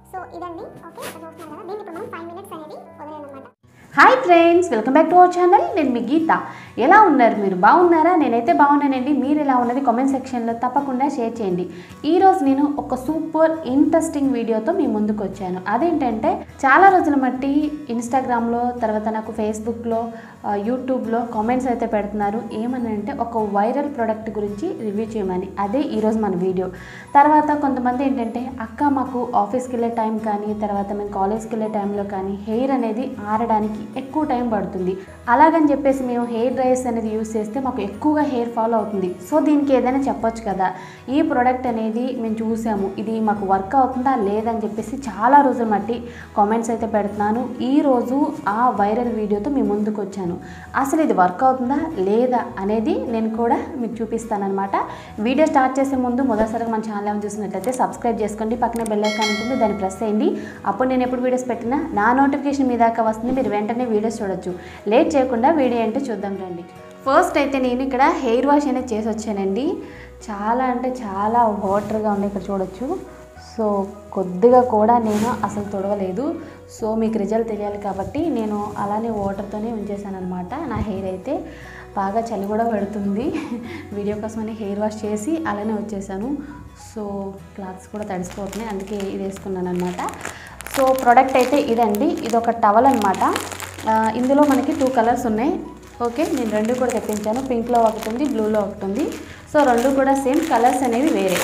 So ఇదండి okay ఇక్కడ చూస్తున్నారు కదా దీన్ని ఇప్పుడు మనం ఫైవ్ మినిట్స్ అనేది వదిలేనమాట hi friends welcome back to our channel నేను మీ గీత ఎలా ఉన్నారు మీరు బాగున్నారా నేనైతే బాగున్నానండి మీరు ఎలా ఉన్నది కామెంట్ సెక్షన్లో తప్పకుండా షేర్ చేయండి ఈరోజు నేను ఒక సూపర్ ఇంట్రెస్టింగ్ వీడియోతో మీ ముందుకు వచ్చాను అదేంటంటే చాలా రోజుల మట్టి ఇన్స్టాగ్రామ్లో తర్వాత నాకు ఫేస్బుక్లో ఆ, యూట్యూబ్లో కామెంట్స్ అయితే పెడుతున్నారు ఏమని అంటే ఒక వైరల్ ప్రోడక్ట్ గురించి రివ్యూ చేయమని అదే ఈరోజు మన వీడియో తర్వాత కొంతమంది ఏంటంటే అక్క మాకు ఆఫీస్కి వెళ్ళే టైం కానీ తర్వాత మేము కాలేజ్కి వెళ్ళే టైంలో కానీ హెయిర్ అనేది ఆరడానికి ఎక్కువ టైం పడుతుంది అలాగని చెప్పేసి మేము హెయిర్ డ్రైయర్స్ అనేది యూస్ చేస్తే మాకు ఎక్కువగా హెయిర్ ఫాల్ అవుతుంది సో దీనికి ఏదైనా చెప్పొచ్చు కదా ఈ ప్రోడక్ట్ అనేది మేము చూసాము ఇది మాకు వర్క్ అవుతుందా లేదని చెప్పేసి చాలా రోజుల మట్టి కామెంట్స్ అయితే పెడుతున్నాను ఈ రోజు ఆ వైరల్ వీడియోతో మీ ముందుకు వచ్చాను అసలు ఇది వర్క్ అవుతుందా లేదా అనేది నేను కూడా మీకు చూపిస్తానన్నమాట వీడియో స్టార్ట్ చేసే ముందు మొదటిసారిగా మన ఛానల్ ఏమైనా చూసినట్లయితే సబ్స్క్రైబ్ చేసుకోండి పక్కన బెల్ ఐకాన్ ఉంటుంది దాన్ని ప్రెస్ చేయండి అప్పుడు నేను ఎప్పుడు వీడియోస్ పెట్టినా నా నోటిఫికేషన్ మీ దాకా వస్తుంది మీరు వెంటనే వీడియోస్ చూడొచ్చు లేట్ చేయకుండా వీడియో ఏంటో చూద్దాం రండి ఫస్ట్ అయితే నేను ఇక్కడ హెయిర్ వాష్ అనేది చేసి వచ్చానండి చాలా అంటే చాలా వాటర్గా ఉంది ఇక్కడ చూడొచ్చు సో కొద్దిగా కూడా నేను అసలు తొడవలేదు సో మీకు రిజల్ట్ తెలియాలి కాబట్టి నేను అలానే వాటర్తోనే ఉంచేసాను అనమాట నా హెయిర్ అయితే బాగా చలి కూడా పెడుతుంది వీడియో కోసమని హెయిర్ వాష్ చేసి అలానే వచ్చేసాను సో క్లాత్స్ కూడా తడిసిపోతున్నాయి అందుకే ఇది వేసుకున్నాను అనమాట సో ప్రోడక్ట్ అయితే ఇదండి ఇది ఒక టవల్ అనమాట ఇందులో మనకి టూ కలర్స్ ఉన్నాయి ఓకే నేను రెండు కూడా తెప్పించాను పింక్లో ఒకటి ఉంది బ్లూలో ఒకటి ఉంది సో రెండు కూడా సేమ్ కలర్స్ అనేవి వేరే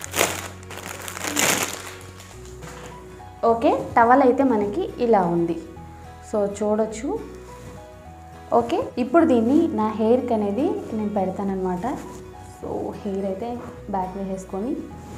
ఓకే టవల్ అయితే మనకి ఇలా ఉంది సో చూడొచ్చు ఓకే ఇప్పుడు దీన్ని నా హెయిర్కి అనేది నేను పెడతానమాట సో హెయిర్ అయితే బ్యాక్ వేసేసుకొని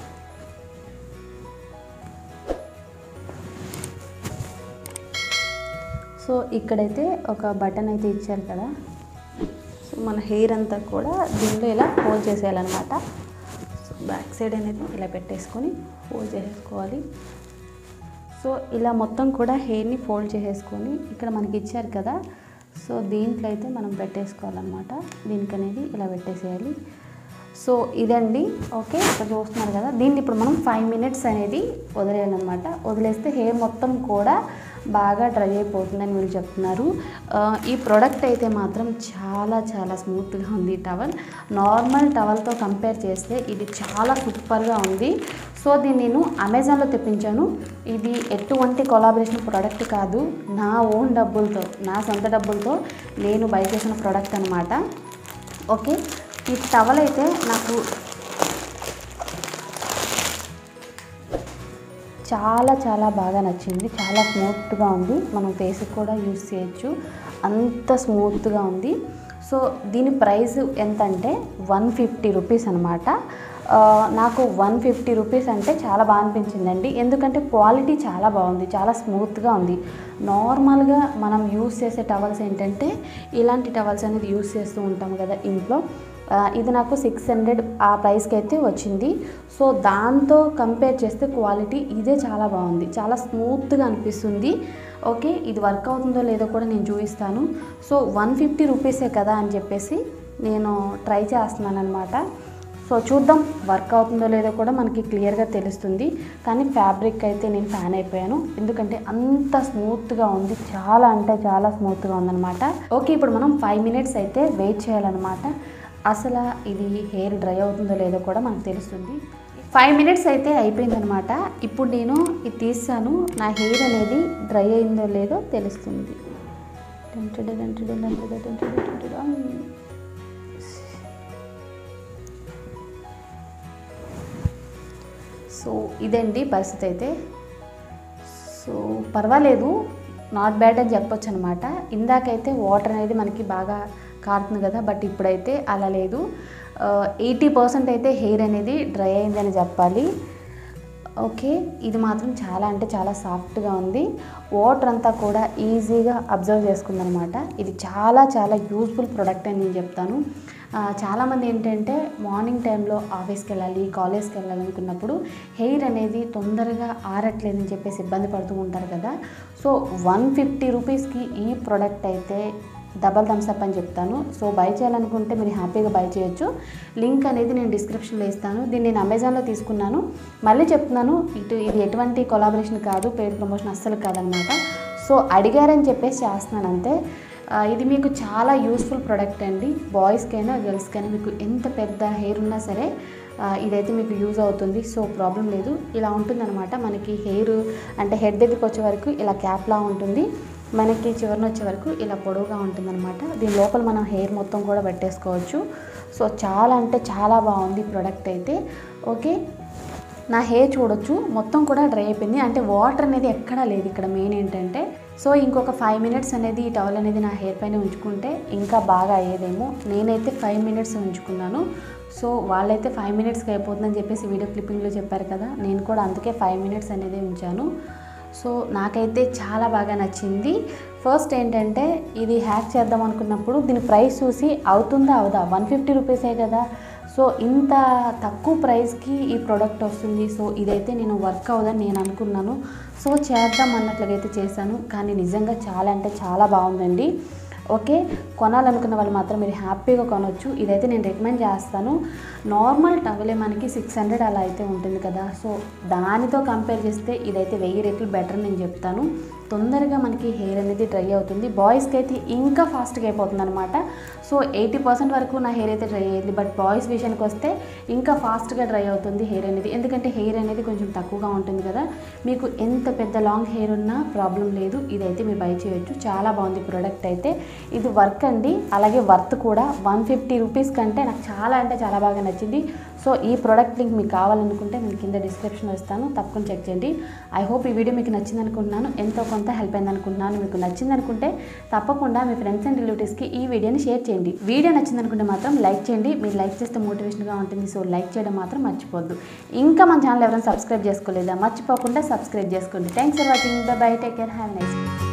సో ఇక్కడైతే ఒక బటన్ అయితే ఇచ్చారు కదా సో మన హెయిర్ అంతా కూడా దీనిలో ఇలా హోల్డ్ చేసేయాలన్నమాట సో బ్యాక్ సైడ్ అనేది ఇలా పెట్టేసుకొని హోల్డ్ చేసేసుకోవాలి సో ఇలా మొత్తం కూడా హెయిర్ని ఫోల్డ్ చేసేసుకొని ఇక్కడ మనకి ఇచ్చారు కదా సో దీంట్లో అయితే మనం పెట్టేసుకోవాలన్నమాట దీనికి అనేది ఇలా పెట్టేసేయాలి సో ఇదండి ఓకే ఇక్కడ చూస్తున్నారు కదా దీన్ని ఇప్పుడు మనం ఫైవ్ మినిట్స్ అనేది వదిలేయాలన్నమాట వదిలేస్తే హెయిర్ మొత్తం కూడా బాగా డ్రై అయిపోతుందని వీళ్ళు చెప్తున్నారు ఆ, ఈ ప్రోడక్ట్ అయితే మాత్రం చాలా చాలా స్మూత్గా ఉంది ఈ టవల్ నార్మల్ టవల్తో కంపేర్ చేస్తే ఇది చాలా సూపర్గా ఉంది సో దీన్ని నేను అమెజాన్లో తెప్పించాను ఇది ఎటువంటి కొలాబరేషన్ ప్రోడక్ట్ కాదు నా ఓన్ డబ్బులతో నా సొంత డబ్బులతో నేను బై చేసిన ప్రోడక్ట్ అనమాట ఓకే ఈ టవల్ అయితే నాకు చాలా చాలా బాగా నచ్చింది చాలా స్మూత్గా ఉంది మనం ఫేస్కి కూడా యూస్ చేయొచ్చు అంత స్మూత్గా ఉంది సో దీని ప్రైస్ ఎంత అంటే వన్ ఫిఫ్టీ రూపీస్ అనమాట నాకు వన్ ఫిఫ్టీ రూపీస్ అంటే చాలా బాగా అనిపించిందండి ఎందుకంటే క్వాలిటీ చాలా బాగుంది చాలా స్మూత్గా ఉంది నార్మల్గా మనం యూస్ చేసే టవల్స్ ఏంటంటే ఇలాంటి టవల్స్ అనేది యూస్ చేస్తూ ఉంటాం కదా ఇంట్లో ఆ, ఇది నాకు సిక్స్ హండ్రెడ్ ఆ ప్రైస్కి అయితే వచ్చింది సో దాంతో కంపేర్ చేస్తే క్వాలిటీ ఇదే చాలా బాగుంది చాలా స్మూత్గా అనిపిస్తుంది ఓకే ఇది వర్క్ అవుతుందో లేదో కూడా నేను చూపిస్తాను సో వన్ ఫిఫ్టీ రూపీసే కదా అని చెప్పేసి నేను ట్రై చేస్తున్నాను అనమాట సో చూద్దాం వర్క్ అవుతుందో లేదో కూడా మనకి క్లియర్గా తెలుస్తుంది కానీ ఫ్యాబ్రిక్ అయితే నేను ఫ్యాన్ అయిపోయాను ఎందుకంటే అంత స్మూత్గా ఉంది చాలా అంటే చాలా స్మూత్గా ఉందన్నమాట ఓకే ఇప్పుడు మనం ఫైవ్ మినిట్స్ అయితే వెయిట్ చేయాలన్నమాట అసలు ఇది హెయిర్ డ్రై అవుతుందో లేదో కూడా మనకు తెలుస్తుంది ఫైవ్ మినిట్స్ అయితే అయిపోయిందనమాట ఇప్పుడు నేను ఇది తీసాను నా హెయిర్ అనేది డ్రై అయిందో లేదో తెలుస్తుంది డంటడ డంటడ డంటడ డంటడ డంటడ. సో ఇదండి పరిస్థితి అయితే సో పర్వాలేదు నాట్ బ్యాడ్ అని చెప్పొచ్చు అనమాట ఇందాకైతే వాటర్ అనేది మనకి బాగా కారుతుంది కదా బట్ ఇప్పుడైతే అలా లేదు ఎయిటీ పర్సెంట్ అయితే హెయిర్ అనేది డ్రై అయిందని చెప్పాలి ఓకే ఇది మాత్రం చాలా అంటే చాలా సాఫ్ట్గా ఉంది వాటర్ అంతా కూడా ఈజీగా అబ్జర్వ్ చేసుకుందనమాట ఇది చాలా చాలా యూస్ఫుల్ ప్రోడక్ట్ అని నేను చెప్తాను ఆ, చాలామంది ఏంటంటే మార్నింగ్ టైంలో ఆఫీస్కి వెళ్ళాలి కాలేజ్కి వెళ్ళాలి అనుకున్నప్పుడు హెయిర్ అనేది తొందరగా ఆరట్లేదని చెప్పేసి ఇబ్బంది పడుతూ ఉంటారు కదా సో వన్ ఫిఫ్టీ రూపీస్కి ఈ ప్రోడక్ట్ అయితే డబల్ థమ్స్ అప్ అని చెప్తాను సో బై చేయాలనుకుంటే మీరు హ్యాపీగా బై చేయొచ్చు లింక్ అనేది నేను డిస్క్రిప్షన్లో ఇస్తాను దీన్ని నేను అమెజాన్లో తీసుకున్నాను మళ్ళీ చెప్తున్నాను ఇటు ఇది ఎటువంటి కొలాబరేషన్ కాదు పెయిడ్ ప్రమోషన్ అస్సలు కాదనమాట సో అడిగారని చెప్పేసి చేస్తున్నాను అంతే ఆ, ఇది మీకు చాలా యూస్ఫుల్ ప్రోడక్ట్ అండి బాయ్స్కైనా గర్ల్స్కైనా మీకు ఎంత పెద్ద హెయిర్ ఉన్నా సరే ఆ, ఇదైతే మీకు యూజ్ అవుతుంది సో ప్రాబ్లం లేదు ఇలా ఉంటుందన్నమాట మనకి హెయిర్ అంటే హెడ్ దగ్గరికి వచ్చే వరకు ఇలా క్యాప్లా ఉంటుంది మనకి చివరిన వచ్చే వరకు ఇలా పొడవుగా ఉంటుందన్నమాట దీని లోపల మనం హెయిర్ మొత్తం కూడా పెట్టేసుకోవచ్చు సో చాలా అంటే చాలా బాగుంది ప్రోడక్ట్ అయితే ఓకే నా హెయిర్ చూడొచ్చు మొత్తం కూడా డ్రై అయిపోయింది అంటే వాటర్ అనేది ఎక్కడా లేదు ఇక్కడ మెయిన్ ఏంటంటే సో ఇంకొక ఫైవ్ మినిట్స్ అనేది ఈ టవల్ అనేది నా హెయిర్ పైన ఉంచుకుంటే ఇంకా బాగా అయ్యేదేమో నేనైతే ఫైవ్ మినిట్స్ ఉంచుకున్నాను సో వాళ్ళైతే ఫైవ్ మినిట్స్కి అయిపోతుందని చెప్పేసి వీడియో క్లిప్పింగ్లో చెప్పారు కదా నేను కూడా అందుకే ఫైవ్ మినిట్స్ అనేది ఉంచాను సో నాకైతే చాలా బాగా నచ్చింది ఫస్ట్ ఏంటంటే ఇది హ్యాక్ చేద్దాం అనుకున్నప్పుడు దీని ప్రైస్ చూసి అవుతుందా అవుదా వన్ ఫిఫ్టీ రూపీసే కదా సో ఇంత తక్కువ ప్రైస్కి ఈ ప్రోడక్ట్ వస్తుంది సో ఇదైతే నేను వర్క్ అవుదని నేను అనుకున్నాను సో చేద్దాం అన్నట్లుగా అయితే చేశాను కానీ నిజంగా చాలా అంటే చాలా బాగుందండి ఓకే కొనాలనుకున్న వాళ్ళు మాత్రం మీరు హ్యాపీగా కొనవచ్చు ఇదైతే నేను రికమెండ్ చేస్తాను నార్మల్ టవలే మనకి సిక్స్ హండ్రెడ్ అలా అయితే ఉంటుంది కదా సో దానితో కంపేర్ చేస్తే ఇదైతే వెయ్యి రెట్లు బెటర్ నేను చెప్తాను తొందరగా మనకి హెయిర్ అనేది డ్రై అవుతుంది బాయ్స్కి అయితే ఇంకా ఫాస్ట్గా అయిపోతుంది అనమాట సో ఎయిటీ పర్సెంట్ వరకు నా హెయిర్ అయితే డ్రై అయ్యింది బట్ బాయ్స్ విషయానికి వస్తే ఇంకా ఫాస్ట్గా డ్రై అవుతుంది హెయిర్ అనేది ఎందుకంటే హెయిర్ అనేది కొంచెం తక్కువగా ఉంటుంది కదా మీకు ఎంత పెద్ద లాంగ్ హెయిర్ ఉన్నా ప్రాబ్లం లేదు ఇదైతే మీరు బై చేయొచ్చు చాలా బాగుంది ప్రోడక్ట్ అయితే ఇది వర్క్ అండి అలాగే వర్త్ కూడా వన్ ఫిఫ్టీ రూపీస్ కంటే నాకు చాలా అంటే చాలా బాగా నచ్చింది సో ఈ ప్రోడక్ట్ లింక్ మీకు కావాలనుకుంటే నేను కింద డిస్క్రిప్షన్ ఇస్తాను తప్పకుండా చెక్ చేయండి ఐ హోప్ ఈ వీడియో మీకు నచ్చింది అనుకుంటున్నాను ఎంతో కొంత హెల్ప్ అయింది అనుకుంటున్నాను మీకు నచ్చింది అనుకుంటే తప్పకుండా మీ ఫ్రెండ్స్ అండ్ రిలేటివ్స్కి ఈ వీడియోని షేర్ చేయండి వీడియో నచ్చింది అనుకుంటే మాత్రం లైక్ చేయండి మీరు లైక్ చేస్తే మోటివేషన్గా ఉంటుంది సో లైక్ చేయడం మాత్రం మర్చిపోద్దు ఇంకా మన ఛానల్ ఎవరైనా సబ్స్క్రైబ్ చేసుకోలేదా మర్చిపోకుండా సబ్స్క్రైబ్ చేసుకోండి thanks for watching bye take care have nice